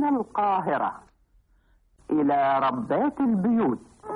القاهرة إلى ربات البيوت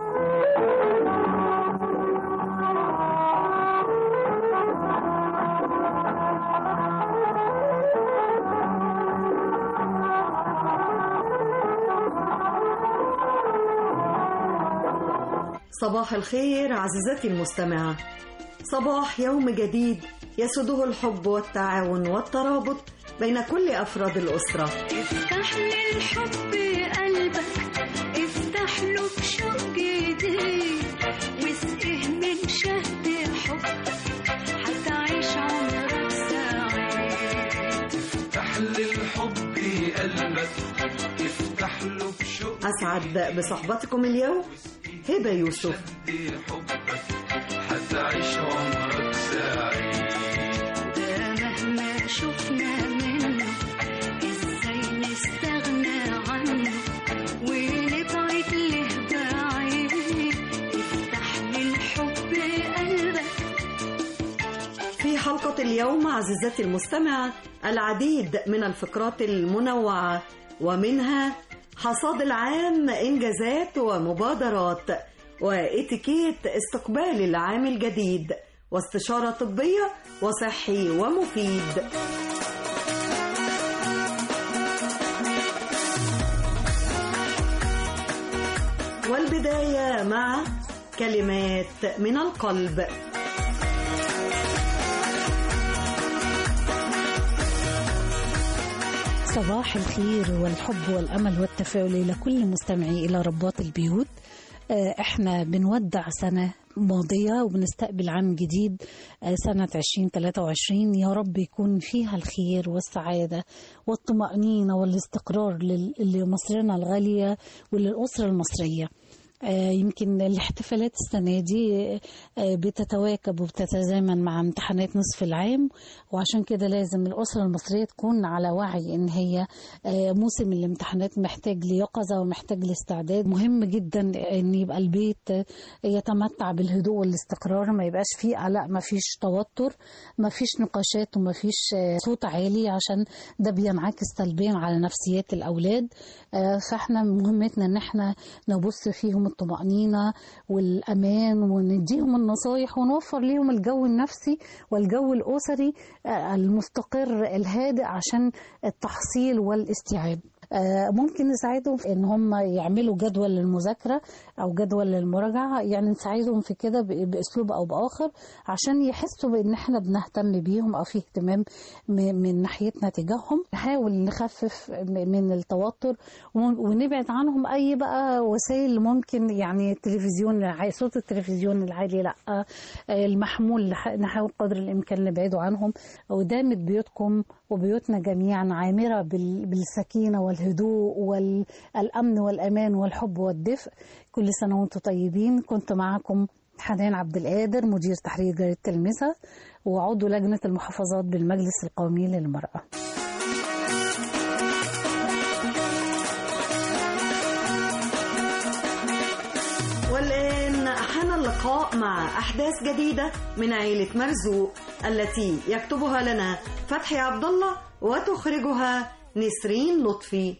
صباح الخير عزيزتي المستمعة صباح يوم جديد يسده الحب والتعاون والترابط بين كل أفراد الأسرة افتح للحب قلبك افتح له بشوق جديد واسقه من شهد حبك هتعيش عمرك سعيد افتح للحب قلبك افتح له بشوق أسعد بصحبتكم اليوم هبة يوسف حبك هتعيش عمرك سعيد ده مهما شفنا منه ازاي نستغنى عنه ونبعد له بعيد افتح للحب قلبك في حلقة اليوم عزيزتي المستمعة العديد من الفقرات المنوعة ومنها حصاد العام إنجازات ومبادرات وإتيكيت استقبال العام الجديد واستشارة طبية وصحي ومفيد والبداية مع كلمات من القلب صباح الخير والحب والأمل والتفاؤل إلى كل مستمعي إلى رباط البيوت آه، احنا بنودع سنة ماضية وبنستقبل عام جديد آه، سنة 2023 يا رب يكون فيها الخير والسعادة والطمأنينة والاستقرار لل- لمصرنا الغالية وللأسرة المصرية آه، يمكن الاحتفالات السنة دي آه، بتتواكب وبتتزامن مع امتحانات نصف العام وعشان كده لازم الأسرة المصرية تكون على وعي إن هي آه، موسم الامتحانات محتاج ليقظة ومحتاج لاستعداد مهم جدا إن يبقى البيت آه، يتمتع بالهدوء والاستقرار ما يبقاش فيه قلق ما فيش توتر ما فيش نقاشات وما فيش آه، صوت عالي عشان ده بينعكس سلبيا على نفسيات الأولاد آه، فاحنا مهمتنا ان احنا نبص فيهم الطمأنينة والأمان ونديهم النصايح ونوفر ليهم الجو النفسي والجو الأسري آه، المستقر الهادئ عشان التحصيل والاستيعاب آه، ممكن نساعدهم في ان هم يعملوا جدول للمذاكره او جدول للمراجعه يعني نساعدهم في كده ب- باسلوب او باخر عشان يحسوا بان احنا بنهتم بيهم او في اهتمام م- من ناحيتنا تجاههم نحاول نخفف م- من التوتر ون- ونبعد عنهم اي بقى وسائل اللي ممكن يعني التلفزيون الع- صوت التلفزيون العالي لا آه، المحمول نح- نحاول قدر الامكان نبعده عنهم ودامت بيوتكم وبيوتنا جميعا عامره بال- بالسكينه والهدوء والامن والامان والحب والدفء كل سنه وانتم طيبين كنت معكم حنان عبد القادر مدير تحرير جريده المسا وعضو لجنه المحافظات بالمجلس القومي للمراه والآن حان اللقاء مع أحداث جديدة من عيلة مرزوق التي يكتبها لنا فتحي عبد الله وتخرجها نسرين لطفي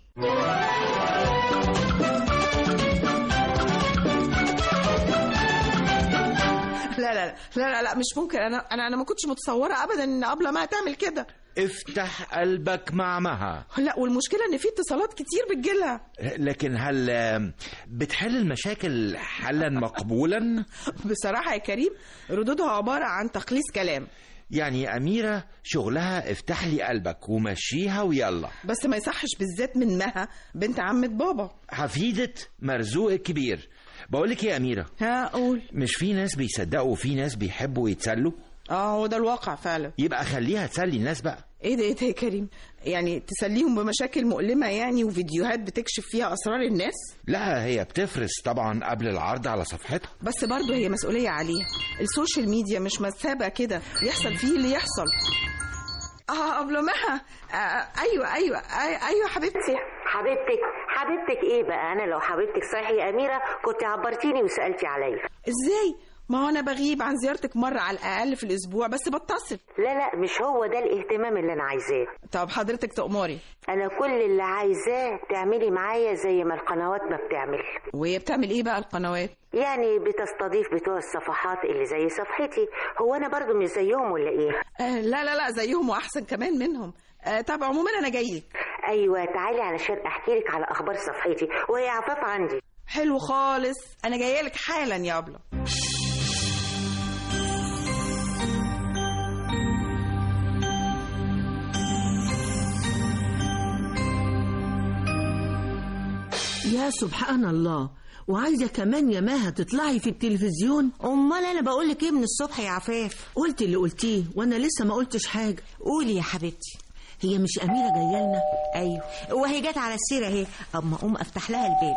لا لا لا لا لا مش ممكن انا انا انا ما كنتش متصوره ابدا ان ابله ما هتعمل كده افتح قلبك مع مها لا والمشكله ان في اتصالات كتير بتجيلها لكن هل آم، بتحل المشاكل حلا مقبولا بصراحه يا كريم ردودها عباره عن تخليص كلام يعني أميرة شغلها افتح لي قلبك ومشيها ويلا بس ما يصحش بالذات من مها بنت عمة بابا حفيدة مرزوق الكبير بقولك ايه يا أميرة ها قول مش في ناس بيصدقوا وفي ناس بيحبوا يتسلوا اه هو ده الواقع فعلا يبقى خليها تسلي الناس بقى ايه ده ايه ده يا كريم يعني تسليهم بمشاكل مؤلمه يعني وفيديوهات بتكشف فيها اسرار الناس لا هي بتفرس طبعا قبل العرض على صفحتها بس برضه هي مسؤوليه عليها السوشيال ميديا مش مسابه كده يحصل فيه اللي يحصل اه ابله مها آه ايوه ايوه آه ايوه حبيبتي حبيبتك حبيبتك ايه بقى انا لو حبيبتك صحيح يا اميره كنت عبرتيني وسالتي عليا ازاي ما هو انا بغيب عن زيارتك مره على الاقل في الاسبوع بس بتصل لا لا مش هو ده الاهتمام اللي انا عايزاه طب حضرتك تأمري انا كل اللي عايزاه تعملي معايا زي ما القنوات ما بتعمل وهي بتعمل ايه بقى القنوات يعني بتستضيف بتوع الصفحات اللي زي صفحتي هو انا برضو مش زيهم ولا ايه آه لا لا لا زيهم واحسن كمان منهم آه طب عموما انا جاي لك ايوه تعالي علشان احكي لك على اخبار صفحتي وهي عفاف عندي حلو خالص انا جايه لك حالا يا ابله يا سبحان الله وعايزة كمان يا ماها تطلعي في التلفزيون امال انا بقول لك ايه من الصبح يا عفاف قلت اللي قلتيه وانا لسه ما قلتش حاجة قولي يا حبيبتي هي مش أميرة جاية لنا ايوه وهي جت على السيره اهي اما اقوم افتح لها الباب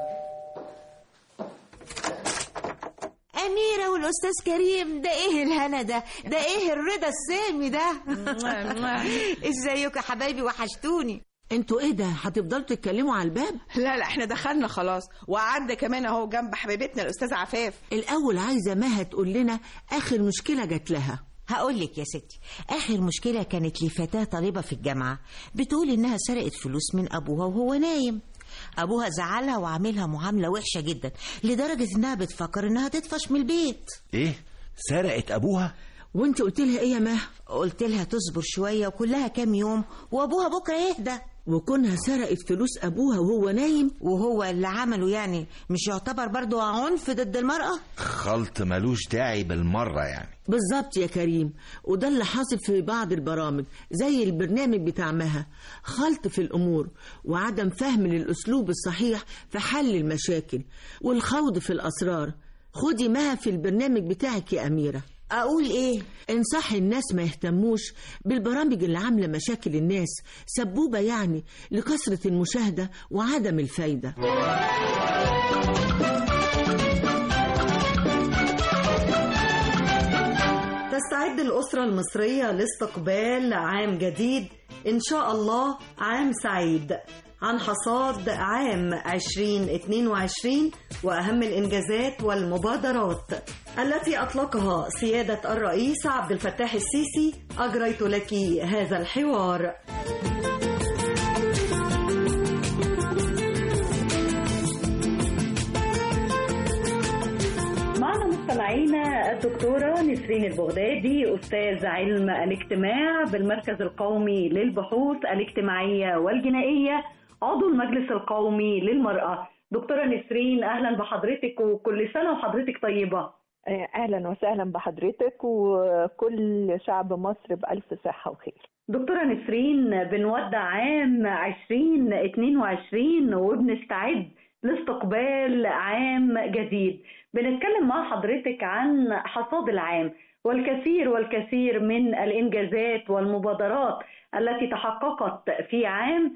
أميرة والأستاذ كريم ده إيه الهنا ده؟ ده إيه الرضا السامي ده؟ إزيكم يا حبايبي وحشتوني انتوا ايه ده هتفضلوا تتكلموا على الباب لا لا احنا دخلنا خلاص وقعدنا كمان اهو جنب حبيبتنا الاستاذه عفاف الأول عايزة ماها تقول لنا آخر مشكلة جات لها هقول لك يا ستي آخر مشكلة كانت لفتاة طالبة في الجامعة بتقول إنها سرقت فلوس من أبوها وهو نايم أبوها زعلها وعاملها معاملة وحشة جدا لدرجة إنها بتفكر إنها تطفش من البيت ايه سرقت ابوها وانت قلت لها ايه يا ماها قلت لها تصبر شوية وكلها كام يوم وأبوها بكرة يهدى وكونها سرقت فلوس أبوها وهو نايم وهو اللي عمله يعني مش يعتبر برضو عنف ضد المرأة خلط ملوش داعي بالمرة يعني بالظبط يا كريم وده اللي حاصل في بعض البرامج زي البرنامج بتاع مها خلط في الأمور وعدم فهم للأسلوب الصحيح في حل المشاكل والخوض في الأسرار خدي مها في البرنامج بتاعك يا أميرة أقول إيه؟ انصحي الناس ما يهتموش بالبرامج اللي عاملة مشاكل الناس سبوبة يعني لكثرة المشاهدة وعدم الفايدة تستعد الأسرة المصرية لاستقبال عام جديد إن شاء الله عام سعيد عن حصاد عام 2022 وأهم الإنجازات والمبادرات التي أطلقها سيادة الرئيس عبد الفتاح السيسي أجريت لك هذا الحوار معنا مستمعينا الدكتورة نسرين البغدادي أستاذ علم الاجتماع بالمركز القومي للبحوث الاجتماعية والجنائية عضو المجلس القومي للمرأة دكتورة نسرين أهلا بحضرتك وكل سنة وحضرتك طيبة اهلا وسهلا بحضرتك وكل شعب مصر بالف صحه وخير دكتورة نسرين بنودع عام 2022 وبنستعد لاستقبال عام جديد بنتكلم مع حضرتك عن حصاد العام والكثير والكثير من الإنجازات والمبادرات التي تحققت في عام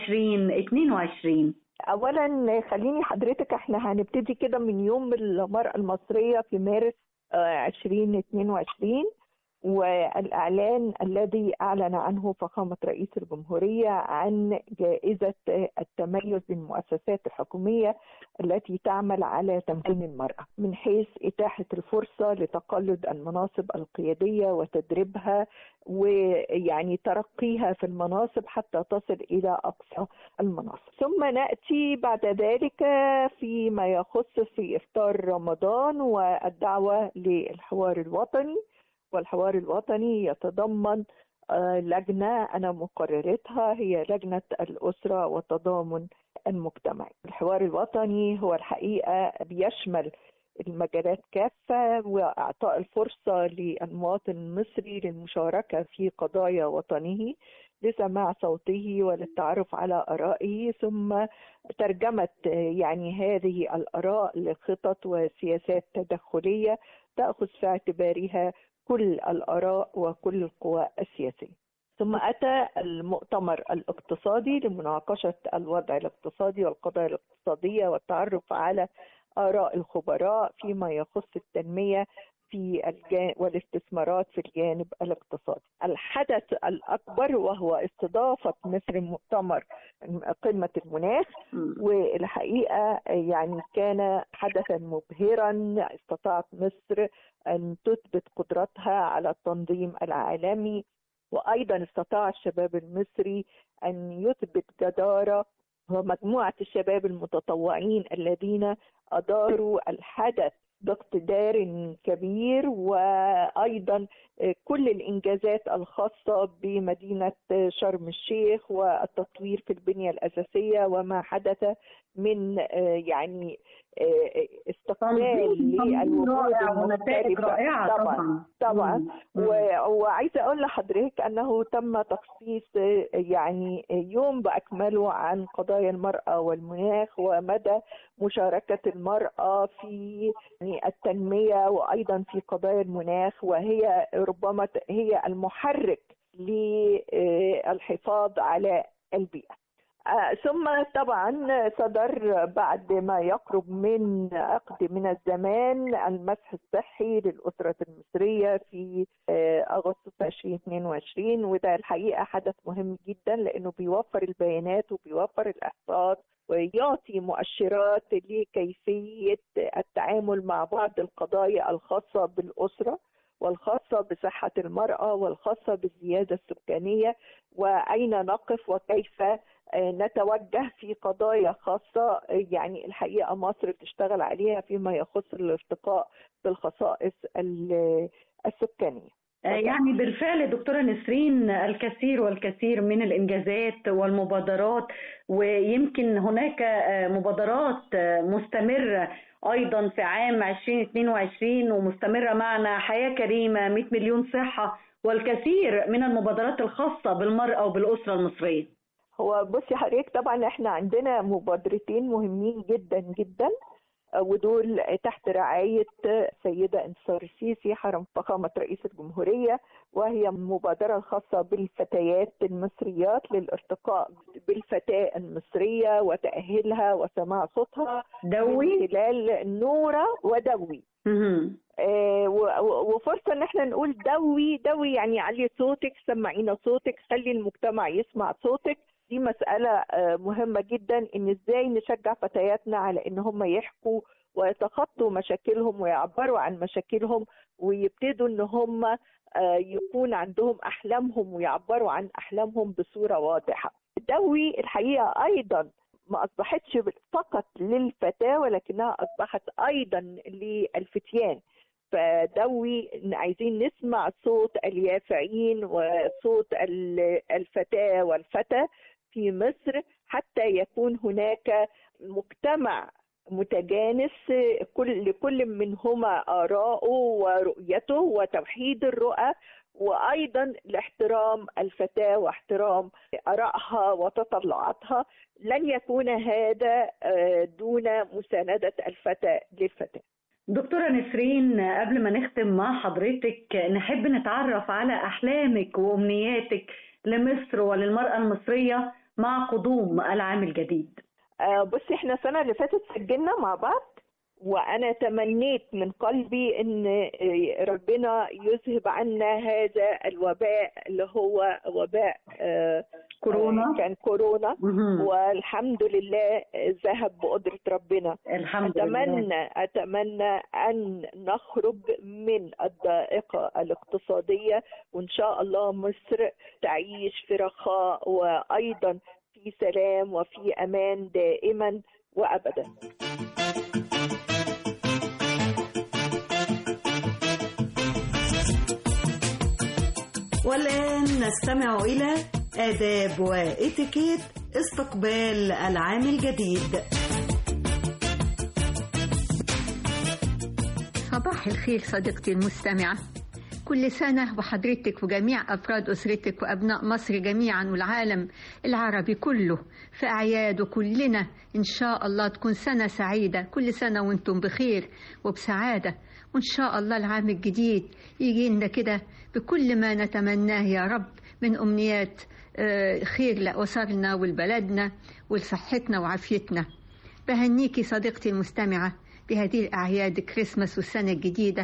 2022 اولا خليني حضرتك احنا هنبتدي كده من يوم المراه المصريه في مارس آه، 2022 والاعلان الذي اعلن عنه فخامه رئيس الجمهوريه عن جائزه التميز للمؤسسات الحكوميه التي تعمل على تمكين المراه من حيث اتاحه الفرصه لتقلد المناصب القياديه وتدريبها ويعني ترقيها في المناصب حتى تصل الى اقصى المناصب ثم ناتي بعد ذلك فيما يخص في افطار رمضان والدعوه للحوار الوطني والحوار الوطني يتضمن آه، لجنة أنا مقررتها هي لجنة الأسرة والتضامن المجتمعي الحوار الوطني هو الحقيقة بيشمل المجالات كافة وإعطاء الفرصة للمواطن المصري للمشاركة في قضايا وطنه لسماع صوته وللتعرف على آرائه ثم ترجمة آه، يعني هذه الآراء لخطط وسياسات تدخلية تأخذ في اعتبارها كل الآراء وكل القوى السياسية ثم أتى المؤتمر الاقتصادي لمناقشة الوضع الاقتصادي والقضايا الاقتصادية والتعرف على آراء الخبراء فيما يخص التنمية في الجانب والاستثمارات في الجانب الاقتصادي. الحدث الاكبر وهو استضافه مصر مؤتمر قمه المناخ والحقيقه يعني كان حدثا مبهرا استطاعت مصر ان تثبت قدرتها على التنظيم العالمي وايضا استطاع الشباب المصري ان يثبت جداره ومجموعه الشباب المتطوعين الذين اداروا الحدث باقتدار كبير وايضا كل الانجازات الخاصه بمدينه شرم الشيخ والتطوير في البنيه الاساسيه وما حدث من يعني استقبال للوفود المختلفه رائعة طبعا طبعا وعايزه اقول لحضرتك انه تم تخصيص يعني يوم باكمله عن قضايا المراه والمناخ ومدى مشاركه المراه في التنميه وايضا في قضايا المناخ وهي ربما هي المحرك للحفاظ على البيئه ثم طبعا صدر بعد ما يقرب من عقد من الزمان المسح الصحي للأسرة المصرية في أغسطس 2022 وده الحقيقة حدث مهم جدا لأنه بيوفر البيانات وبيوفر الإحصاءات ويعطي مؤشرات لكيفية التعامل مع بعض القضايا الخاصة بالأسرة والخاصة بصحة المرأة والخاصة بالزيادة السكانية وأين نقف وكيف نتوجه في قضايا خاصة يعني الحقيقة مصر بتشتغل عليها فيما يخص الارتقاء بالخصائص السكانية يعني بالفعل دكتورة نسرين الكثير والكثير من الإنجازات والمبادرات ويمكن هناك مبادرات مستمرة أيضا في عام 2022 ومستمرة معنا حياة كريمة 100 مليون صحة والكثير من المبادرات الخاصة بالمرأة وبالأسرة المصرية هو بصي حضرتك طبعا احنا عندنا مبادرتين مهمين جدا جدا ودول تحت رعاية سيدة انتصار السيسي حرم فخامة رئيس الجمهورية وهي المبادرة الخاصة بالفتيات المصريات للارتقاء بالفتاة المصرية وتأهيلها وسماع صوتها دوي من خلال نورة ودوي آه وفرصة ان احنا نقول دوي دوي يعني علي صوتك سمعينا صوتك خلي المجتمع يسمع صوتك دي مسألة مهمة جدا ان ازاي نشجع فتياتنا على ان هم يحكوا ويتخطوا مشاكلهم ويعبروا عن مشاكلهم ويبتدوا ان هم يكون عندهم احلامهم ويعبروا عن احلامهم بصورة واضحة دوي الحقيقة ايضا ما اصبحتش فقط للفتاة ولكنها اصبحت ايضا للفتيان فدوي عايزين نسمع صوت اليافعين وصوت الفتاة والفتى في مصر حتى يكون هناك مجتمع متجانس كل لكل منهما آراءه ورؤيته وتوحيد الرؤى وأيضا لاحترام الفتاة واحترام آرائها وتطلعاتها لن يكون هذا دون مساندة الفتى للفتاة دكتورة نسرين قبل ما نختم مع حضرتك نحب نتعرف على أحلامك وأمنياتك لمصر وللمرأة المصرية مع قدوم العام الجديد بصي احنا السنة اللي فاتت سجلنا مع بعض وانا تمنيت من قلبي ان ربنا يذهب عنا هذا الوباء اللي هو وباء كورونا كان كورونا والحمد لله ذهب بقدرة ربنا الحمد أتمنى لله أتمنى أن نخرج من الضائقة الاقتصادية وإن شاء الله مصر تعيش في رخاء وأيضا في سلام وفي أمان دائما وأبدا والآن نستمع إلى آداب وإتيكيت استقبال العام الجديد صباح الخير صديقتي المستمعة كل سنة وحضرتك وجميع أفراد أسرتك وأبناء مصر جميعا والعالم العربي كله في أعياد وكلنا إن شاء الله تكون سنة سعيدة كل سنة وانتم بخير وبسعادة وإن شاء الله العام الجديد يجي لنا كده بكل ما نتمناه يا رب من أمنيات آه، خير لأسرنا ولبلدنا ولصحتنا وعافيتنا بهنيكي صديقتي المستمعة بهذه الأعياد كريسماس والسنة الجديدة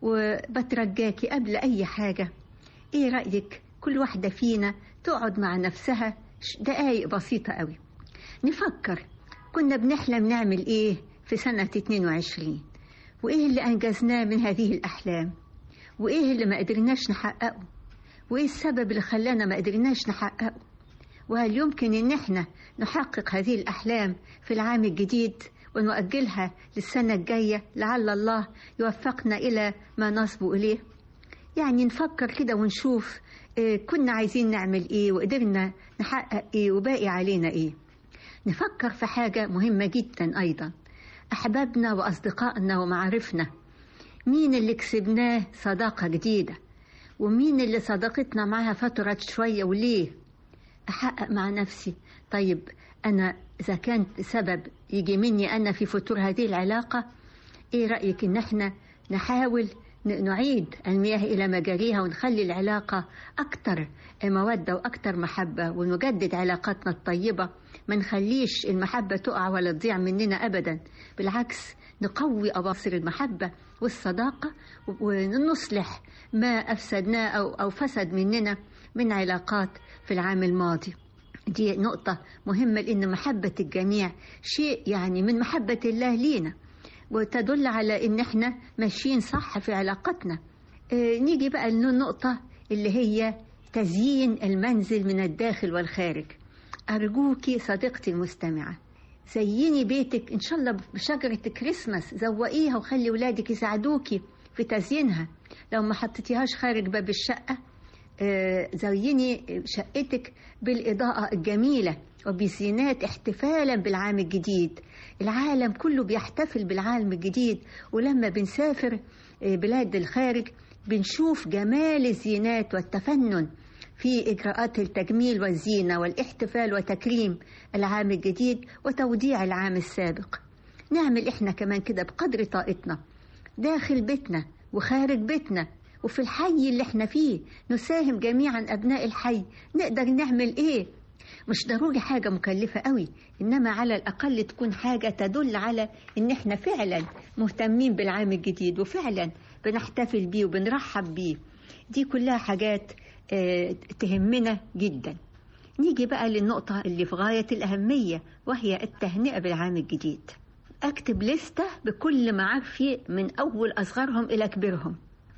وبترجاكي قبل أي حاجة إيه رأيك كل واحدة فينا تقعد مع نفسها ش- دقايق بسيطة قوي نفكر كنا بنحلم نعمل إيه في سنة 22 وإيه اللي أنجزناه من هذه الأحلام وإيه اللي ما قدرناش نحققه وإيه السبب اللي خلانا ما قدرناش نحققه وهل يمكن إن إحنا نحقق هذه الأحلام في العام الجديد ونؤجلها للسنة الجاية لعل الله يوفقنا إلى ما نصبو إليه يعني نفكر كده ونشوف آه، كنا عايزين نعمل إيه وقدرنا نحقق إيه وباقي علينا إيه نفكر في حاجة مهمة جدا أيضا أحبابنا وأصدقائنا ومعارفنا مين اللي كسبناه صداقة جديدة ومين اللي صداقتنا معها فترة شوية وليه أحقق مع نفسي طيب أنا إذا كان سبب يجي مني أنا في فتور هذه العلاقة إيه رأيك إن إحنا نحاول ن- نعيد المياه إلى مجاريها ونخلي العلاقة أكتر مودة وأكتر محبة ونجدد علاقاتنا الطيبة ما نخليش المحبة تقع ولا تضيع مننا أبدا بالعكس نقوي أواصر المحبة والصداقة ونصلح ما أفسدناه أو, أو فسد مننا من علاقات في العام الماضي دي نقطة مهمة لأن محبة الجميع شيء يعني من محبة الله لينا وتدل على إن إحنا ماشيين صح في علاقتنا آه، نيجي بقى للنقطة اللي هي تزيين المنزل من الداخل والخارج أرجوكي صديقتي المستمعة زيني بيتك إن شاء الله بشجرة كريسماس زوقيها وخلي ولادك يساعدوكي في تزيينها لو ما حطيتيهاش خارج باب الشقة آه، زيني شقتك بالإضاءة الجميلة وبزينات احتفالا بالعام الجديد العالم كله بيحتفل بالعام الجديد ولما بنسافر آه، بلاد الخارج بنشوف جمال الزينات والتفنن في إجراءات التجميل والزينة والاحتفال وتكريم العام الجديد وتوديع العام السابق نعمل إحنا كمان كده بقدر طاقتنا داخل بيتنا وخارج بيتنا وفي الحي اللي احنا فيه نساهم جميعا أبناء الحي نقدر نعمل إيه مش ضروري حاجة مكلفة قوي إنما على الأقل تكون حاجة تدل على إن إحنا فعلا مهتمين بالعام الجديد وفعلا بنحتفل بيه وبنرحب بيه دي كلها حاجات آه، تهمنا جدا نيجي بقى للنقطة اللي في غاية الأهمية وهي التهنئة بالعام الجديد أكتب لستة بكل معارفي من أول أصغرهم إلى كبيرهم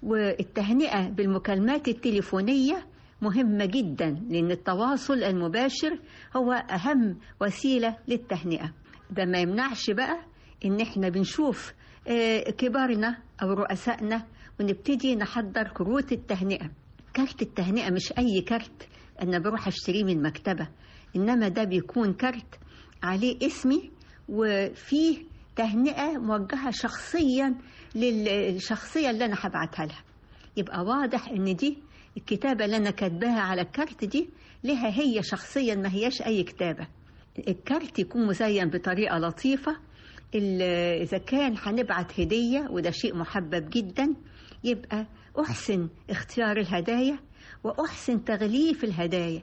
والتهنئة بالمكالمات التليفونية مهمة جدا لأن التواصل المباشر هو أهم وسيلة للتهنئة ده ما يمنعش بقى إن إحنا بنشوف آه، كبارنا أو رؤسائنا ونبتدي نحضر كروت التهنئة كارت التهنئة مش أي كارت أنا بروح أشتريه من مكتبة إنما ده بيكون كارت عليه اسمي وفيه تهنئة موجهة شخصيا للشخصية اللي أنا هبعتها لها يبقى واضح إن دي الكتابة اللي أنا كاتباها على الكارت دي لها هي شخصيا ما هياش أي كتابة الكارت يكون مزين بطريقة لطيفة ال- إذا كان هنبعت هدية وده شيء محبب جدا يبقى أحسن اختيار الهدايا وأحسن تغليف الهدايا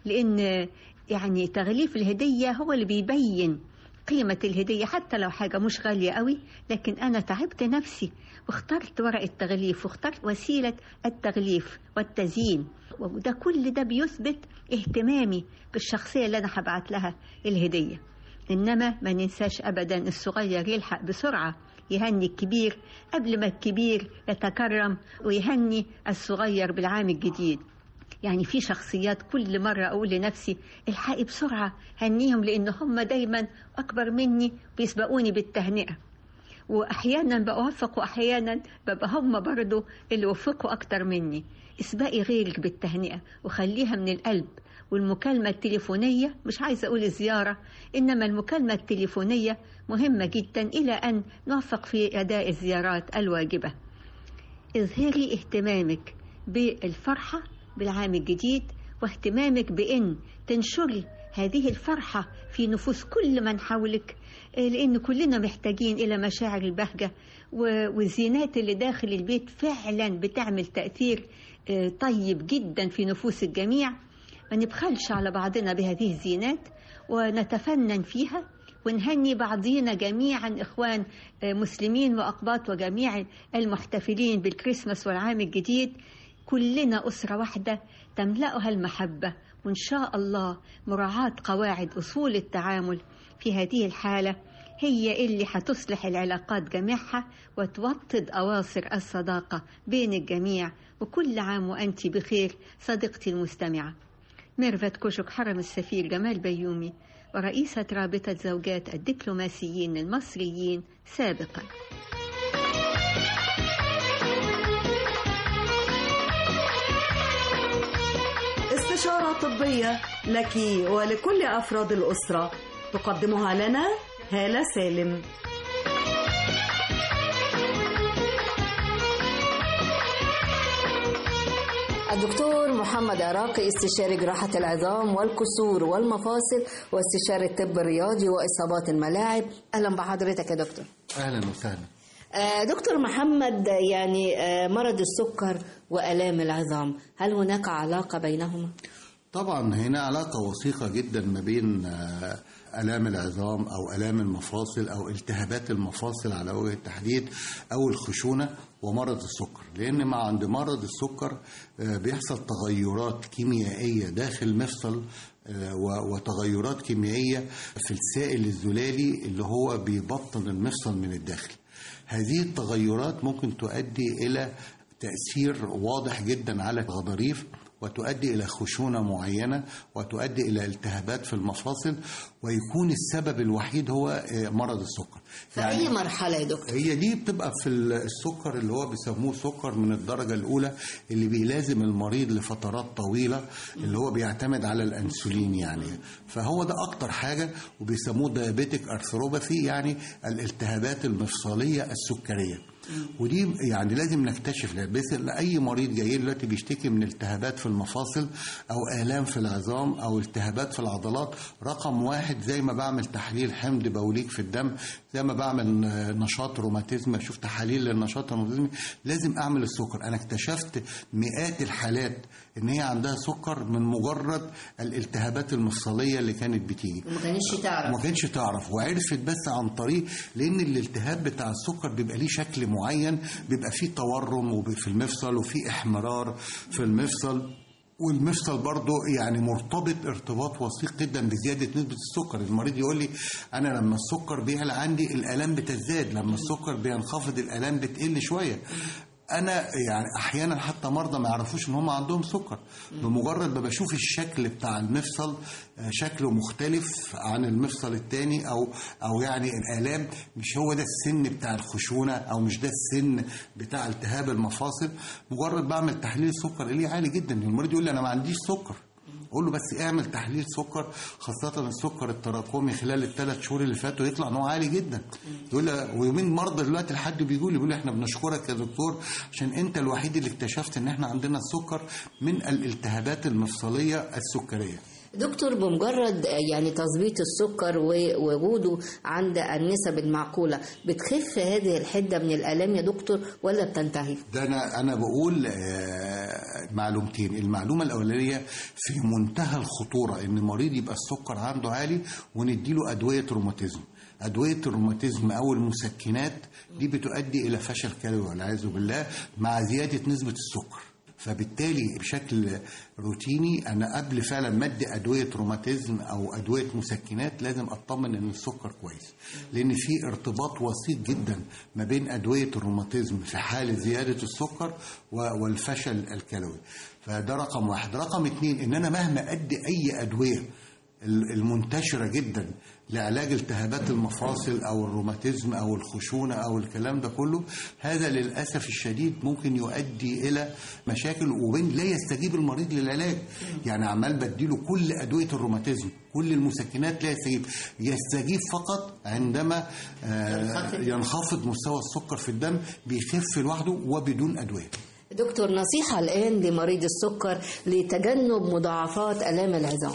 لأن يعني تغليف الهدية هو اللي بيبين قيمة الهدية حتى لو حاجة مش غالية قوي لكن أنا تعبت نفسي واخترت ورق التغليف واخترت وسيلة التغليف والتزيين وده كل ده بيثبت اهتمامي بالشخصية اللي أنا هبعت لها الهدية إنما ما ننساش أبدا الصغير يلحق بسرعة يهني الكبير قبل ما الكبير يتكرم ويهني الصغير بالعام الجديد يعني في شخصيات كل مرة أقول لنفسي الحقي بسرعة هنيهم لأن هم دايما أكبر مني بيسبقوني بالتهنئة وأحيانا بأوفق وأحيانا ببقى هم برضو اللي وفقوا أكتر مني اسبقي غيرك بالتهنئة وخليها من القلب والمكالمة التليفونية مش عايزة أقول الزيارة إنما المكالمة التليفونية مهمة جدا إلى أن نوفق في أداء الزيارات الواجبة اظهري اهتمامك بالفرحة بالعام الجديد واهتمامك بأن تنشري هذه الفرحة في نفوس كل من حولك آه، لأن كلنا محتاجين إلى مشاعر البهجة و- والزينات اللي داخل البيت فعلا بتعمل تأثير آه، طيب جدا في نفوس الجميع ما نبخلش على بعضنا بهذه الزينات ونتفنن فيها ونهني بعضينا جميعا إخوان آه، مسلمين وأقباط وجميع المحتفلين بالكريسماس والعام الجديد كلنا أسرة واحدة تملأها المحبة وإن شاء الله مراعاة قواعد أصول التعامل في هذه الحالة هي اللي هتصلح العلاقات جميعها وتوطد أواصر الصداقة بين الجميع وكل عام وأنت بخير صديقتي المستمعة ميرفت كوشك حرم السفير جمال بيومي ورئيسة رابطة زوجات الدبلوماسيين المصريين سابقا استشارة طبية لك ولكل أفراد الأسرة تقدمها لنا هالة سالم الدكتور محمد عراقي استشاري جراحة العظام والكسور والمفاصل واستشاري الطب الرياضي وإصابات الملاعب أهلا بحضرتك يا دكتور اهلا وسهلا آه، دكتور محمد يعني آه، مرض السكر وآلام العظام هل هناك علاقة بينهما؟ طبعا هنا علاقة وثيقة جدا ما بين آه، آلام العظام أو آلام المفاصل أو التهابات المفاصل على وجه التحديد أو الخشونة ومرض السكر لأن مع عند مرض السكر آه، بيحصل تغيرات كيميائية داخل مفصل آه، و- وتغيرات كيميائية في السائل الزلالي اللي هو بيبطن المفصل من الداخل هذه التغيرات ممكن تؤدي إلى تأثير واضح جدا على الغضاريف وتؤدي إلى خشونة معينة وتؤدي إلى التهابات في المفاصل ويكون السبب الوحيد هو آه، مرض السكر في أي مرحلة يا دكتور؟ هي دي بتبقى في السكر اللي هو بيسموه سكر من الدرجة الأولى اللي بيلازم المريض لفترات طويلة اللي هو بيعتمد على الأنسولين يعني فهو ده أكتر حاجة وبيسموه دايابيتك أرثروباثي يعني الالتهابات المفصلية السكرية ودي يعني لازم نكتشف لها بس اي مريض جاي دلوقتي بيشتكي من التهابات في المفاصل او الام في العظام او التهابات في العضلات رقم واحد زي ما بعمل تحليل حمض بوليك في الدم زي ما بعمل آه، نشاط روماتيزم اشوف تحاليل للنشاط الروماتيزمي لازم اعمل السكر انا اكتشفت مئات الحالات ان هي عندها سكر من مجرد الالتهابات المفصليه اللي كانت بتيجي ما كانتش تعرف ما كانتش تعرف وعرفت بس عن طريق لان الالتهاب بتاع السكر بيبقى ليه شكل معين بيبقى فيه تورم وب- في المفصل وفيه احمرار في المفصل والمفصل برضه يعني مرتبط ارتباط وثيق جدا بزياده نسبه السكر المريض يقول لي انا لما السكر بيعلى عندي الالام بتزداد لما السكر بينخفض الالام بتقل شويه انا يعني احيانا حتى مرضى ما يعرفوش ان هم عندهم سكر بمجرد ما بشوف الشكل بتاع المفصل آه، شكله مختلف عن المفصل التاني او او يعني الالام مش هو ده السن بتاع الخشونه او مش ده السن بتاع التهاب المفاصل مجرد بعمل تحليل السكر اللي عالي جدا المريض يقول لي انا ما عنديش سكر اقول له بس اعمل تحليل سكر خاصة السكر التراكمي خلال الثلاث شهور اللي فاتوا يطلع ان هو عالي جدا يقول لي ويومين مرضى دلوقتي لحد بيقول لي بيقول لي احنا بنشكرك يا دكتور عشان انت الوحيد اللي اكتشفت ان احنا عندنا السكر من الالتهابات المفصلية السكرية دكتور بمجرد يعني تظبيط السكر ووجوده عند النسب المعقولة بتخف هذه الحدة من الآلام يا دكتور ولا بتنتهي؟ ده انا انا بقول آه، معلومتين المعلومه الاولانيه في منتهى الخطوره ان مريض يبقى السكر عنده عالي ونديله ادويه روماتيزم ادويه الروماتيزم او المسكنات دي بتؤدي الى فشل كلوي والعياذ بالله مع زياده نسبه السكر فبالتالي بشكل روتيني انا قبل فعلا مد ادويه روماتيزم او ادويه مسكنات لازم اطمن ان السكر كويس لان في ارتباط وثيق جدا ما بين ادويه الروماتيزم في حاله زياده السكر و- والفشل الكلوي فده رقم واحد رقم اتنين ان انا مهما ادي اي ادويه ال- المنتشرة جدا لعلاج التهابات المفاصل أو الروماتيزم أو الخشونة أو الكلام ده كله هذا للأسف الشديد ممكن يؤدي إلى مشاكل وبين لا يستجيب المريض للعلاج يعني عمال بديله كل أدوية الروماتيزم كل المسكنات لا يستجيب يستجيب فقط عندما آه، ينخفض مستوى السكر في الدم بيخف لوحده وبدون أدوية دكتور نصيحة الآن لمريض السكر لتجنب مضاعفات آلام العظام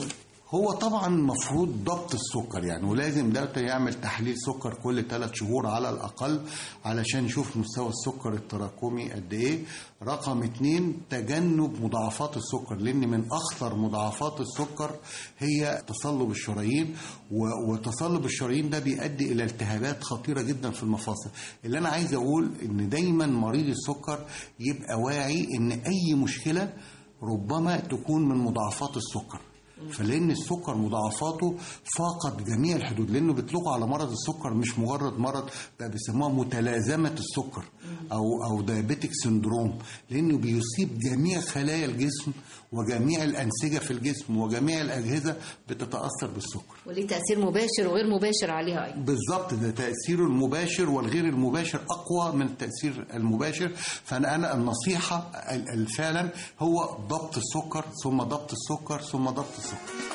هو طبعا مفروض ضبط السكر يعني ولازم ده يعمل تحليل سكر كل ثلاث شهور على الأقل علشان نشوف مستوى السكر التراكمي قد إيه رقم اتنين تجنب مضاعفات السكر لأن من أخطر مضاعفات السكر هي تصلب الشرايين و- وتصلب الشرايين ده بيؤدي إلى التهابات خطيرة جدا في المفاصل اللي أنا عايز أقول إن دايما مريض السكر يبقى واعي إن أي مشكلة ربما تكون من مضاعفات السكر فلان السكر مضاعفاته فاقت جميع الحدود لانه بيطلقوا على مرض السكر مش مجرد مرض بقى بيسموها متلازمه السكر او او دايابيتك سندروم لانه بيصيب جميع خلايا الجسم وجميع الانسجه في الجسم وجميع الاجهزه بتتاثر بالسكر وليه تأثير مباشر وغير مباشر عليها أيضا بالظبط ده تأثيره المباشر والغير المباشر أقوى من التأثير المباشر فأنا أنا النصيحة ال- ال- فعلا هو ضبط السكر ثم ضبط السكر ثم ضبط السكر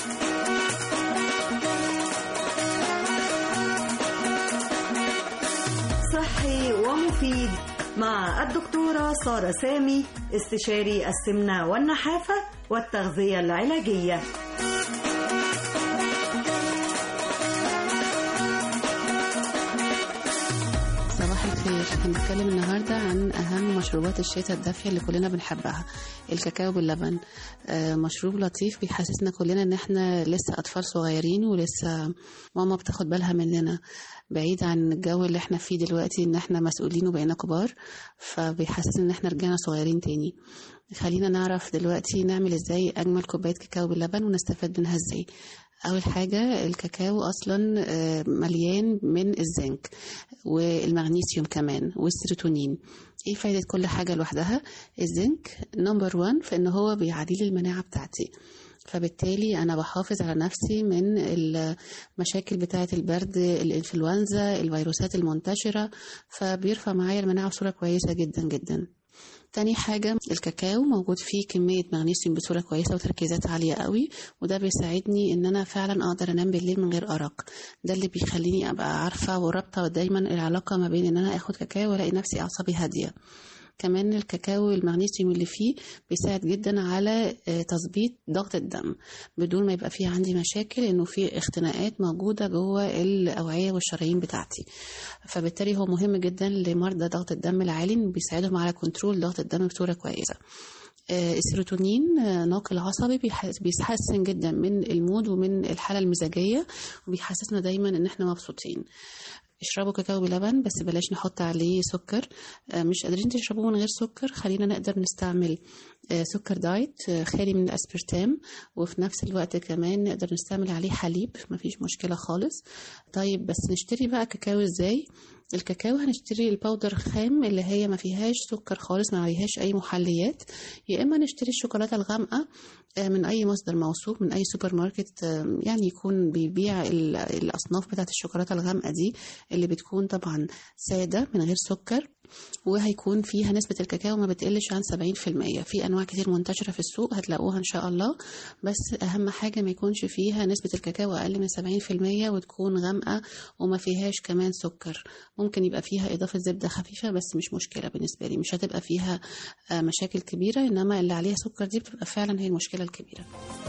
صحي ومفيد مع الدكتورة سارة سامي استشاري السمنة والنحافة والتغذية العلاجية صباح الخير هنتكلم النهاردة عن أهم مشروبات الشتاء الدافية اللي كلنا بنحبها الكاكاو باللبن آه، مشروب لطيف بيحسسنا كلنا ان احنا لسه أطفال صغيرين ولسه ماما بتاخد بالها مننا بعيد عن الجو اللي احنا فيه دلوقتي ان احنا مسؤولين وبقينا كبار فبيحسسنا ان احنا رجعنا صغيرين تاني خلينا نعرف دلوقتي نعمل ازاي اجمل كوبايه كاكاو باللبن ونستفاد منها ازاي اول حاجه الكاكاو اصلا آه، مليان من الزنك والمغنيسيوم كمان والسيروتونين ايه فايدة كل حاجة لوحدها الزنك نمبر وان في ان هو بيعلي لي المناعة بتاعتي فبالتالي انا بحافظ على نفسي من المشاكل بتاعة البرد الانفلونزا الفيروسات المنتشرة فبيرفع معايا المناعة بصورة كويسة جدا جدا تاني حاجة الكاكاو موجود فيه كمية مغنيسيوم بصورة كويسة وتركيزات عالية قوي وده بيساعدني ان انا فعلا اقدر انام بالليل من غير ارق ده اللي بيخليني ابقى عارفة ورابطة دايما العلاقة ما بين ان انا اخد كاكاو والاقي نفسي اعصابي هادية كمان الكاكاو المغنيسيوم اللي فيه بيساعد جدا على آه، تظبيط ضغط الدم بدون ما يبقى فيه عندي مشاكل انه في اختناقات موجوده جوه الاوعيه والشرايين بتاعتي فبالتالي هو مهم جدا لمرضى ضغط الدم العالي إنه بيساعدهم على كنترول ضغط الدم بصوره كويسه آه، السيروتونين آه، ناقل عصبي بيح- بيحسن جدا من المود ومن الحاله المزاجيه وبيحسسنا دايما ان احنا مبسوطين اشربوا كاكاو بلبن بس بلاش نحط عليه سكر آه، مش قادرين تشربوه من غير سكر خلينا نقدر نستعمل آه، سكر دايت آه، خالي من الاسبرتام وفي نفس الوقت كمان نقدر نستعمل عليه حليب مفيش مشكلة خالص طيب بس نشتري بقى كاكاو ازاي الكاكاو هنشتري الباودر خام اللي هي ما فيهاش سكر خالص ما عليهاش اي محليات يا اما نشتري الشوكولاته الغامقه آه، من اي مصدر موثوق من اي سوبر ماركت آه، يعني يكون بيبيع ال- الاصناف بتاعت الشوكولاته الغامقه دي اللي بتكون طبعا ساده من غير سكر وهيكون فيها نسبة الكاكاو ما بتقلش عن 70% في أنواع كتير منتشرة في السوق هتلاقوها إن شاء الله بس أهم حاجة ما يكونش فيها نسبة الكاكاو أقل من 70% وتكون غامقة وما فيهاش كمان سكر ممكن يبقى فيها إضافة زبدة خفيفة بس مش مشكلة بالنسبة لي مش هتبقى فيها آه، مشاكل كبيرة إنما اللي عليها سكر دي بتبقى فعلا هي المشكلة الكبيرة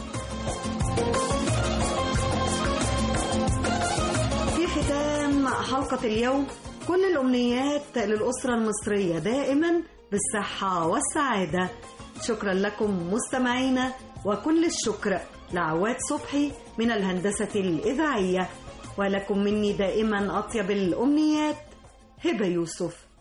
في ختام حلقة اليوم كل الأمنيات للأسرة المصرية دائما بالصحة والسعادة شكرا لكم مستمعينا وكل الشكر لعواد صبحي من الهندسة الإذاعية ولكم مني دائما أطيب الأمنيات هبة يوسف